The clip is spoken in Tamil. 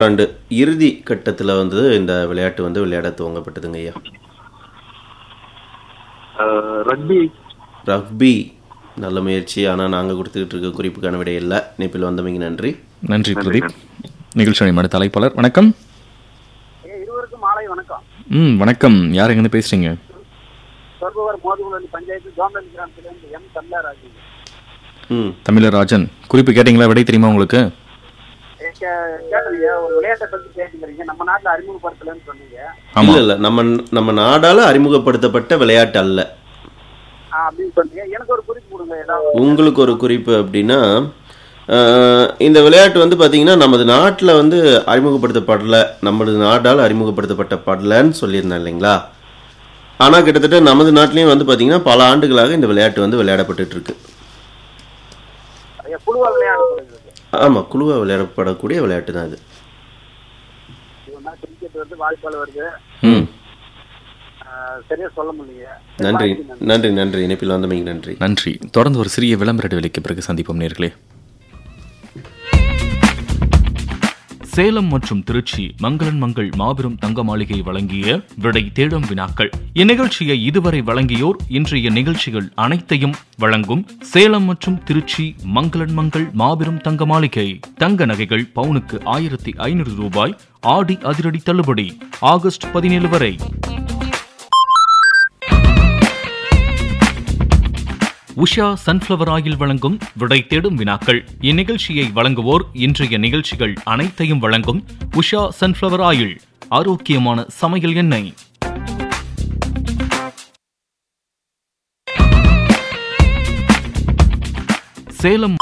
நூற்றாண்டு இறுதி கட்டத்தில் வந்து இந்த விளையாட்டு வந்து விளையாட துவங்கப்பட்டதுங்க ஐயா ரக்பி ரக்பி நல்ல முயற்சி ஆனால் நாங்கள் கொடுத்துக்கிட்டு இருக்க குறிப்புக்கான விடை இல்லை இணைப்பில் வந்தமைக்கு நன்றி நன்றி பிரதீப் நிகழ்ச்சியுடைய மறு தலைப்பாளர் வணக்கம் இருவருக்கும் மாலை வணக்கம் ம் வணக்கம் யார் எங்கேருந்து பேசுறீங்க சொர்பவர் மோதுகுளி பஞ்சாயத்து ஜோம்பல் கிராமத்திலிருந்து எம் தல்லாராஜி ம் தமிழராஜன் குறிப்பு கேட்டிங்களா விடை தெரியுமா உங்களுக்கு கேட்டீங்க ஒரு விளையாட்டை பத்தி கேட்டுக்கிறீங்க நம்ம நாட்டுல அறிமுகப்படுத்தலன்னு சொன்னீங்க ஆமா இல்லை இல்லை நம்ம நம்ம நாடால் அறிமுகப்படுத்தப்பட்ட விளையாட்டு அல்ல ஆ, அப்படின்னு சொன்னீங்க எனக்கு ஒரு குறிப்பு கொடுங்க ஏதாவது உங்களுக்கு ஒரு குறிப்பு அப்படின்னா அஹ், இந்த விளையாட்டு வந்து பார்த்தீங்கன்னா நமது நாட்டில் வந்து அறிமுகப்படுத்தப்படல நமது நாடால் அறிமுகப்படுத்தப்பட்ட படலன்னு சொல்லியிருந்தேன் இல்லைங்களா ஆனால் கிட்டத்தட்ட நமது நாட்டிலையும் வந்து பார்த்தீங்கன்னா பல ஆண்டுகளாக இந்த விளையாட்டு வந்து விளையாடப்பட்டுட்டு இருக்கு ஐயா, குழுவா விளையாடப்படுகிறது ஆமாம் குழுவாக விளையாடப்படக்கூடிய விளையாட்டு தான் இது கிரிக்கெட் வருது வாலிபால் வருது ம் ஆ, சரியா சொல்ல முடியல நன்றி நன்றி நன்றி இணைப்பில் வந்தமைக்கு நன்றி நன்றி தொடர்ந்து ஒரு சிறிய விளம்பர இடைவெளிக்கு பிறகு சந்திப்போம் நேர்களே சேலம் மற்றும் திருச்சி மங்களன் மங்கள் மாபெரும் தங்க மாளிகை வழங்கிய விடை தேடும் வினாக்கள் இந்நிகழ்ச்சியை இதுவரை வழங்கியோர் இன்றைய நிகழ்ச்சிகள் அனைத்தையும் வழங்கும் சேலம் மற்றும் திருச்சி மங்களன் மங்கள் மாபெரும் தங்க மாளிகை தங்க நகைகள் பவுனுக்கு ஆயிரத்தி ஐநூறு ரூபாய் ஆடி அதிரடி தள்ளுபடி ஆகஸ்ட் பதினேழு வரை உஷா சன்ஃப்ளவர் ஆயில் வழங்கும் விடை தேடும் வினாக்கள் இந்நிகழ்ச்சியை வழங்குவோர் இன்றைய நிகழ்ச்சிகள் அனைத்தையும் வழங்கும் உஷா சன்ஃப்ளவர் ஆயில் ஆரோக்கியமான சமையல் எண்ணெய் சேலம்